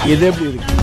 இது எப்படி இருக்கு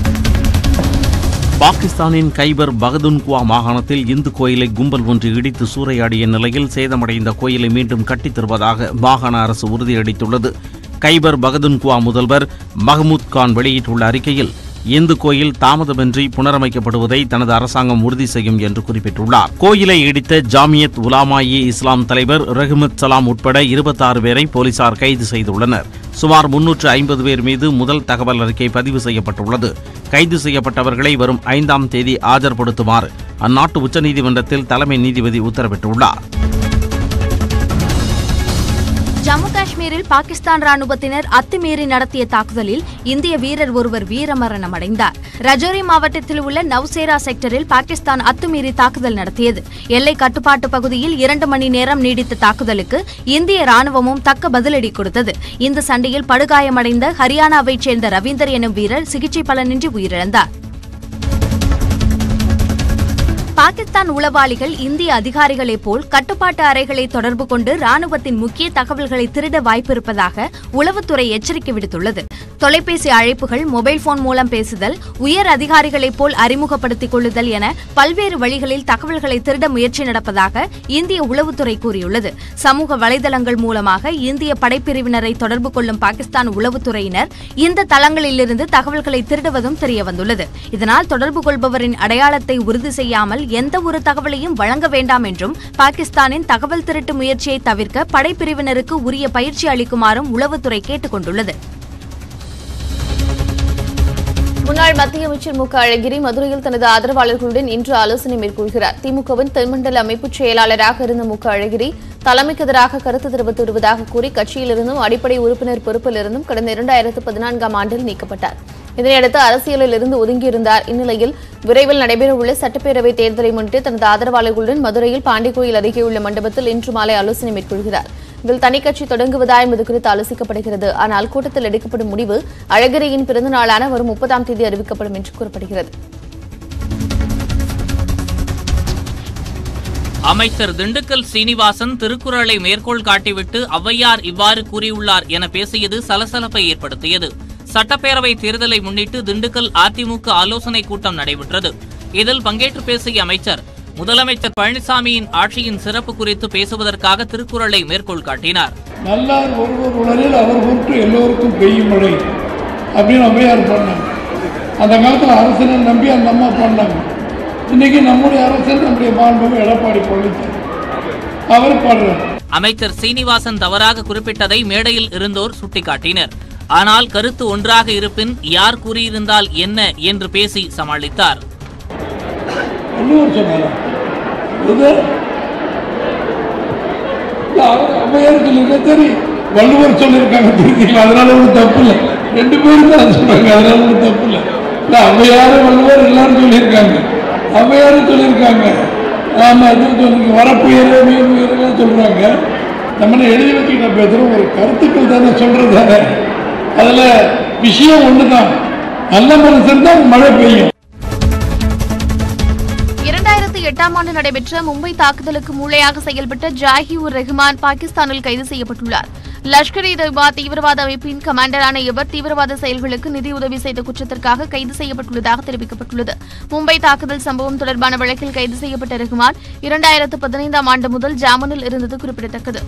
பாகிஸ்தானின் கைபர் பகதுன்குவா மாகாணத்தில் இந்து கோயிலை கும்பல் ஒன்று இடித்து சூறையாடிய நிலையில் சேதமடைந்த கோயிலை மீண்டும் கட்டித் தருவதாக மாகாண அரசு உறுதியளித்துள்ளது கைபர் பகதுன்குவா முதல்வர் மஹமூத் கான் வெளியிட்டுள்ள அறிக்கையில் இந்து கோயில் தாமதமின்றி புனரமைக்கப்படுவதை தனது அரசாங்கம் உறுதி செய்யும் என்று குறிப்பிட்டுள்ளார் கோயிலை இடித்த ஜாமியத் உலாமா இ இஸ்லாம் தலைவர் ரஹ்மத் சலாம் உட்பட இருபத்தாறு பேரை போலீசார் கைது செய்துள்ளனர் சுமார் முன்னூற்று ஐம்பது பேர் மீது முதல் தகவல் அறிக்கை பதிவு செய்யப்பட்டுள்ளது கைது செய்யப்பட்டவர்களை வரும் ஐந்தாம் தேதி ஆஜர்படுத்துமாறு அந்நாட்டு உச்சநீதிமன்றத்தில் தலைமை நீதிபதி உத்தரவிட்டுள்ளார் ஜம்மு காஷ்மீரில் பாகிஸ்தான் ராணுவத்தினர் அத்துமீறி நடத்திய தாக்குதலில் இந்திய வீரர் ஒருவர் வீரமரணம் அடைந்தார் ரஜோரி மாவட்டத்தில் உள்ள நவ்சேரா செக்டரில் பாகிஸ்தான் அத்துமீறி தாக்குதல் நடத்தியது எல்லை கட்டுப்பாட்டு பகுதியில் இரண்டு மணி நேரம் நீடித்த தாக்குதலுக்கு இந்திய ராணுவமும் தக்க பதிலடி கொடுத்தது இந்த சண்டையில் படுகாயமடைந்த ஹரியானாவைச் சேர்ந்த ரவீந்தர் எனும் வீரர் சிகிச்சை பலனின்றி உயிரிழந்தார் பாகிஸ்தான் உளவாளிகள் இந்திய அதிகாரிகளைப் போல் கட்டுப்பாட்டு அறைகளை தொடர்பு கொண்டு ராணுவத்தின் முக்கிய தகவல்களை திருட வாய்ப்பிருப்பதாக உளவுத்துறை எச்சரிக்கை விடுத்துள்ளது தொலைபேசி அழைப்புகள் மொபைல் போன் மூலம் பேசுதல் உயர் அதிகாரிகளைப் போல் அறிமுகப்படுத்திக் கொள்ளுதல் என பல்வேறு வழிகளில் தகவல்களை திருட முயற்சி நடப்பதாக இந்திய உளவுத்துறை கூறியுள்ளது சமூக வலைதளங்கள் மூலமாக இந்திய படைப்பிரிவினரை தொடர்பு கொள்ளும் பாகிஸ்தான் உளவுத்துறையினர் இந்த தளங்களிலிருந்து தகவல்களை திருடுவதும் தெரியவந்துள்ளது இதனால் தொடர்பு கொள்பவரின் அடையாளத்தை உறுதி செய்யாமல் எந்த ஒரு தகவலையும் வழங்க வேண்டாம் என்றும் பாகிஸ்தானின் தகவல் திருட்டு முயற்சியை தவிர்க்க படைப்பிரிவினருக்கு உரிய பயிற்சி அளிக்குமாறும் உளவுத்துறை கேட்டுக் கொண்டுள்ளது முன்னாள் மத்திய அமைச்சர் மு க அழகிரி மதுரையில் தனது ஆதரவாளர்களுடன் இன்று ஆலோசனை மேற்கொள்கிறார் திமுகவின் தென்மண்டல அமைப்புச் செயலாளராக இருந்த மு க அழகிரி தலைமைக்கு எதிராக கருத்து தெரிவித்து வருவதாக கூறி கட்சியிலிருந்தும் அடிப்படை உறுப்பினர் பொறுப்பிலிருந்தும் கடந்த இரண்டாயிரத்து பதினான்காம் ஆண்டில் நீக்கப்பட்டார் இதனையடுத்து அரசியலில் இருந்து ஒதுங்கியிருந்தார் இந்நிலையில் விரைவில் நடைபெறவுள்ள சட்டப்பேரவை தேர்தலை முன்னிட்டு தனது ஆதரவாளர்களுடன் மதுரையில் பாண்டிக்கோயில் அருகே உள்ள மண்டபத்தில் இன்று மாலை ஆலோசனை மேற்கொள்கிறார் இதில் தனி கட்சி தொடங்குவதா என்பது குறித்து ஆலோசிக்கப்படுகிறது ஆனால் கூட்டத்தில் எடுக்கப்படும் முடிவு அழகிரியின் பிறந்த நாளான வரும் முப்பதாம் தேதி அறிவிக்கப்படும் என்று கூறப்படுகிறது அமைச்சர் திண்டுக்கல் சீனிவாசன் திருக்குறளை மேற்கோள் காட்டிவிட்டு ஔவையார் இவ்வாறு கூறியுள்ளார் என பேசியது சலசலப்பை ஏற்படுத்தியது சட்டப்பேரவை தேர்தலை முன்னிட்டு திண்டுக்கல் அதிமுக ஆலோசனை கூட்டம் நடைபெற்றது இதில் பங்கேற்று பேசிய அமைச்சர் முதலமைச்சர் பழனிசாமியின் ஆட்சியின் சிறப்பு குறித்து பேசுவதற்காக திருக்குறளை மேற்கோள் காட்டினார் நல்லார் ஒருவர் உடலில் அவர் பொருட்டு எல்லோருக்கும் பெய்யும் மழை அப்படின்னு ஔவையார் பண்ணாங்க அந்த காலத்தில் அரசனை நம்பி அந்த அம்மா பண்ணாங்க இன்னைக்கு நம்முடைய அரசன் நம்முடைய மாண்புமிகு எடப்பாடி பழனிசாமி அவர் பாடுறார் அமைச்சர் சீனிவாசன் தவறாக குறிப்பிட்டதை மேடையில் இருந்தோர் சுட்டிக்காட்டினர் ஆனால் கருத்து ஒன்றாக இருப்பின் யார் கூறியிருந்தால் என்ன என்று பேசி சமாளித்தார் வள்ளுவர் சொன்னாரா இது இல்ல, அவர் ஔவையார் சொல்லியிருக்க சரி வள்ளுவர் சொல்லியிருக்காங்க தெரியுங்களா அதனால ஒன்றும் தப்பு இல்லை ரெண்டு பேரும் தான் சொல்றாங்க அதனால ஒன்றும் தப்பு இல்லை இல்ல ஔவையார் வள்ளுவர் எல்லாரும் சொல்லியிருக்காங்க ஔவையாரும் சொல்லியிருக்காங்க ஆமா இது சொல்லுங்க வரப்புயர் மீன் உயர்லாம் சொல்றாங்க நம்ம எழுதி வச்சுக்கிட்ட பேசுறோம் ஒரு கருத்துக்கள் தானே சொல்றது தானே அதுல விஷயம் ஒண்ணுதான் நல்ல மனுஷன் தான் மழை பெய்யும் இரண்டாயிரத்தி எட்டாம் ஆண்டு நடைபெற்ற மும்பை தாக்குதலுக்கு மூளையாக செயல்பட்ட ஜாஹி உர் ரெஹ்மான் பாகிஸ்தானில் கைது செய்யப்பட்டுள்ளார் லஷ்கர் இ தொய்பா தீவிரவாத அமைப்பின் கமாண்டரான இவர் தீவிரவாத செயல்களுக்கு நிதியுதவி செய்த குற்றத்திற்காக கைது செய்யப்பட்டுள்ளதாக தெரிவிக்கப்பட்டுள்ளது மும்பை தாக்குதல் சம்பவம் தொடர்பான வழக்கில் கைது செய்யப்பட்ட ரெஹ்மான் இரண்டாயிரத்து பதினைந்தாம் ஆண்டு முதல் ஜாமீனில் இருந்தது குறிப்பிடத்தக்கது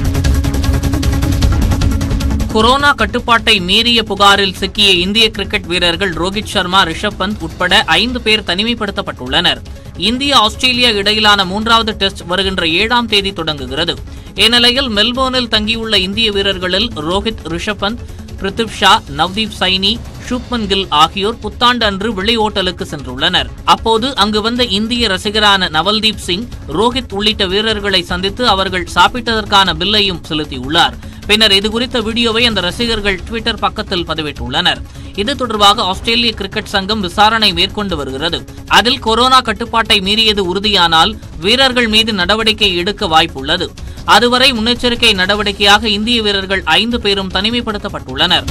கொரோனா கட்டுப்பாட்டை மீறிய புகாரில் சிக்கிய இந்திய கிரிக்கெட் வீரர்கள் ரோஹித் சர்மா ரிஷப் பந்த் உட்பட ஐந்து பேர் தனிமைப்படுத்தப்பட்டுள்ளனர் இந்திய ஆஸ்திரேலியா இடையிலான மூன்றாவது டெஸ்ட் வருகின்ற ஏழாம் தேதி தொடங்குகிறது இந்நிலையில் மெல்போர்னில் தங்கியுள்ள இந்திய வீரர்களில் ரோஹித் ரிஷப் பந்த் பிரித்திவ் ஷா நவ்தீப் சைனி ஷுப்மன் கில் ஆகியோர் புத்தாண்டு அன்று வெளி ஓட்டலுக்கு சென்றுள்ளனர் அப்போது அங்கு வந்த இந்திய ரசிகரான நவல்தீப் சிங் ரோஹித் உள்ளிட்ட வீரர்களை சந்தித்து அவர்கள் சாப்பிட்டதற்கான பில்லையும் செலுத்தியுள்ளார் பின்னர் இதுகுறித்த வீடியோவை அந்த ரசிகர்கள் ட்விட்டர் பக்கத்தில் பதிவிட்டுள்ளனர் இது தொடர்பாக ஆஸ்திரேலிய கிரிக்கெட் சங்கம் விசாரணை மேற்கொண்டு வருகிறது அதில் கொரோனா கட்டுப்பாட்டை மீறியது உறுதியானால் வீரர்கள் மீது நடவடிக்கை எடுக்க வாய்ப்புள்ளது அதுவரை முன்னெச்சரிக்கை நடவடிக்கையாக இந்திய வீரர்கள் ஐந்து பேரும் தனிமைப்படுத்தப்பட்டுள்ளனர்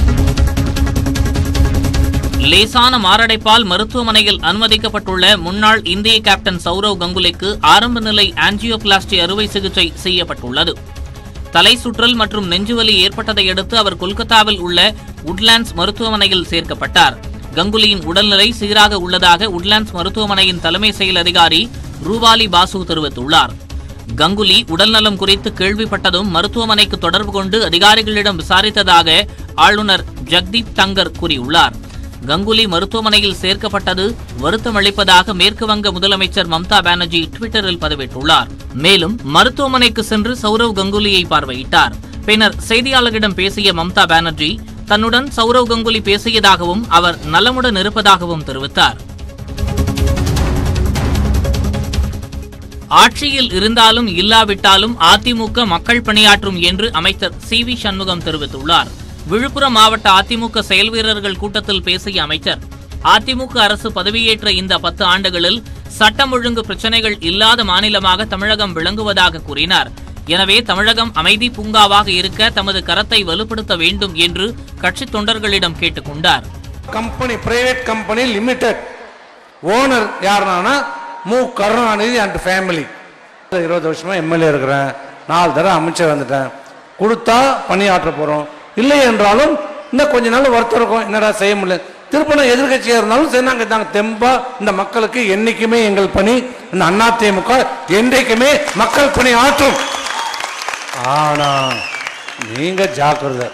லேசான மாரடைப்பால் மருத்துவமனையில் அனுமதிக்கப்பட்டுள்ள முன்னாள் இந்திய கேப்டன் சௌரவ் கங்குலிக்கு ஆரம்ப நிலை ஆஞ்சியோபிளாஸ்டி அறுவை சிகிச்சை செய்யப்பட்டுள்ளது தலை சுற்றல் மற்றும் நெஞ்சுவலி ஏற்பட்டதை அடுத்து அவர் கொல்கத்தாவில் உள்ள உட்லாண்ட்ஸ் மருத்துவமனையில் சேர்க்கப்பட்டார் கங்குலியின் உடல்நிலை சீராக உள்ளதாக உட்லாண்ட்ஸ் மருத்துவமனையின் தலைமை செயல் அதிகாரி ரூபாலி பாசு தெரிவித்துள்ளார் கங்குலி உடல்நலம் குறித்து கேள்விப்பட்டதும் மருத்துவமனைக்கு தொடர்பு கொண்டு அதிகாரிகளிடம் விசாரித்ததாக ஆளுநர் ஜக்தீப் தங்கர் கூறியுள்ளார் கங்குலி மருத்துவமனையில் சேர்க்கப்பட்டது வருத்தமளிப்பதாக மேற்கு வங்க முதலமைச்சர் மம்தா பானர்ஜி ட்விட்டரில் பதிவிட்டுள்ளார் மேலும் மருத்துவமனைக்கு சென்று சௌரவ் கங்குலியை பார்வையிட்டார் பின்னர் செய்தியாளர்களிடம் பேசிய மம்தா பானர்ஜி தன்னுடன் சௌரவ் கங்குலி பேசியதாகவும் அவர் நலமுடன் இருப்பதாகவும் தெரிவித்தார் ஆட்சியில் இருந்தாலும் இல்லாவிட்டாலும் அதிமுக மக்கள் பணியாற்றும் என்று அமைச்சர் சி வி சண்முகம் தெரிவித்துள்ளார் விழுப்புரம் மாவட்ட அதிமுக செயல் வீரர்கள் கூட்டத்தில் பேசிய அமைச்சர் அதிமுக அரசு பதவியேற்ற இந்த பத்து ஆண்டுகளில் சட்டம் ஒழுங்கு பிரச்சனைகள் இல்லாத மாநிலமாக தமிழகம் விளங்குவதாக கூறினார் எனவே தமிழகம் அமைதி பூங்காவாக இருக்க தமது கரத்தை வலுப்படுத்த வேண்டும் என்று கட்சித் தொண்டர்களிடம் கேட்டுக் கொண்டார் company private company limited owner யாருனா மு கருணாநிதி அண்ட் ஃபேமிலி இருபது வருஷமா எம்எல்ஏ இருக்கிறேன் நாலு தடவை அமைச்சர் வந்துட்டேன் கொடுத்தா பணியாற்ற போறோம் இல்லை என்றாலும் இன்னும் கொஞ்ச நாள் வருத்தம் இருக்கும் என்னடா செய்ய முடியல திருப்பணம் எதிர்கட்சியாக இருந்தாலும் சரி நாங்கள் தாங்க தெம்பா இந்த மக்களுக்கு என்னைக்குமே எங்கள் பணி இந்த அண்ணா திமுக என்றைக்குமே மக்கள் பணி ஆற்றும் ஆனா நீங்க ஜாக்கிரதை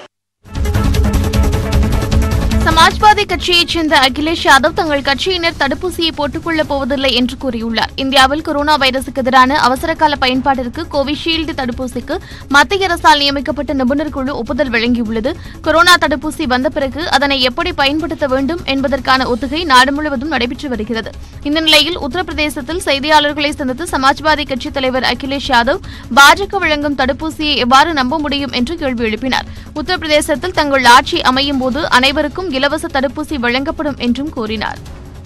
சமாஜ்வாதி கட்சியைச் சேர்ந்த அகிலேஷ் யாதவ் தங்கள் கட்சியினர் தடுப்பூசியை போட்டுக் கொள்ளப் போவதில்லை என்று கூறியுள்ளார் இந்தியாவில் கொரோனா வைரசுக்கு எதிரான அவசரகால பயன்பாட்டிற்கு கோவிஷீல்டு தடுப்பூசிக்கு மத்திய அரசால் நியமிக்கப்பட்ட நிபுணர் குழு ஒப்புதல் வழங்கியுள்ளது கொரோனா தடுப்பூசி வந்த பிறகு அதனை எப்படி பயன்படுத்த வேண்டும் என்பதற்கான ஒத்திகை நாடு முழுவதும் நடைபெற்று வருகிறது இந்த நிலையில் உத்தரப்பிரதேசத்தில் செய்தியாளர்களை சந்தித்து சமாஜ்வாதி கட்சித் தலைவர் அகிலேஷ் யாதவ் பாஜக வழங்கும் தடுப்பூசியை எவ்வாறு நம்ப முடியும் என்று கேள்வி எழுப்பினார் உத்தரப்பிரதேசத்தில் தங்கள் ஆட்சி அமையும் போது அனைவருக்கும் இலவச தடுப்பூசி வழங்கப்படும் என்றும் கூறினார்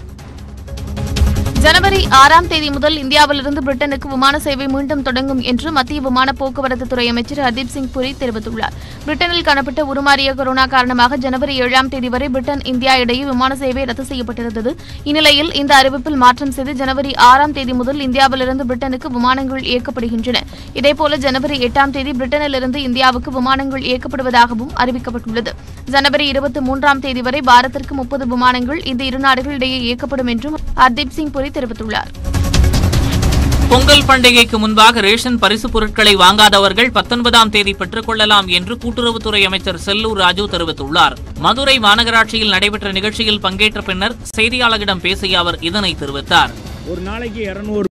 ஜனவரி ஆறாம் தேதி முதல் இந்தியாவிலிருந்து பிரிட்டனுக்கு விமான சேவை மீண்டும் தொடங்கும் என்று மத்திய விமான போக்குவரத்து துறை அமைச்சர் ஹர்தீப் சிங் புரி தெரிவித்துள்ளார் பிரிட்டனில் காணப்பட்ட உருமாறிய கொரோனா காரணமாக ஜனவரி ஏழாம் தேதி வரை பிரிட்டன் இந்தியா இடையே விமான சேவை ரத்து செய்யப்பட்டிருந்தது இந்நிலையில் இந்த அறிவிப்பில் மாற்றம் செய்து ஜனவரி ஆறாம் தேதி முதல் இந்தியாவிலிருந்து பிரிட்டனுக்கு விமானங்கள் இயக்கப்படுகின்றன இதேபோல ஜனவரி எட்டாம் தேதி பிரிட்டனிலிருந்து இந்தியாவுக்கு விமானங்கள் இயக்கப்படுவதாகவும் அறிவிக்கப்பட்டுள்ளது ஜனவரி இருபத்தி மூன்றாம் தேதி வரை பாரத்திற்கு முப்பது விமானங்கள் இந்த இரு நாடுகளிடையே இயக்கப்படும் என்றும் ஹர்தீப் சிங் புரி தெரிவித்துள்ளார் பொங்கல் பண்டிகைக்கு முன்பாக ரேஷன் பரிசு பொருட்களை வாங்காதவர்கள் பத்தொன்பதாம் தேதி பெற்றுக் கொள்ளலாம் என்று கூட்டுறவுத்துறை அமைச்சர் செல்லூர் ராஜு தெரிவித்துள்ளார் மதுரை மாநகராட்சியில் நடைபெற்ற நிகழ்ச்சியில் பங்கேற்ற பின்னர் செய்தியாளர்களிடம் பேசிய அவர் இதனை தெரிவித்தார் ஒரு நாளைக்கு இரநூறு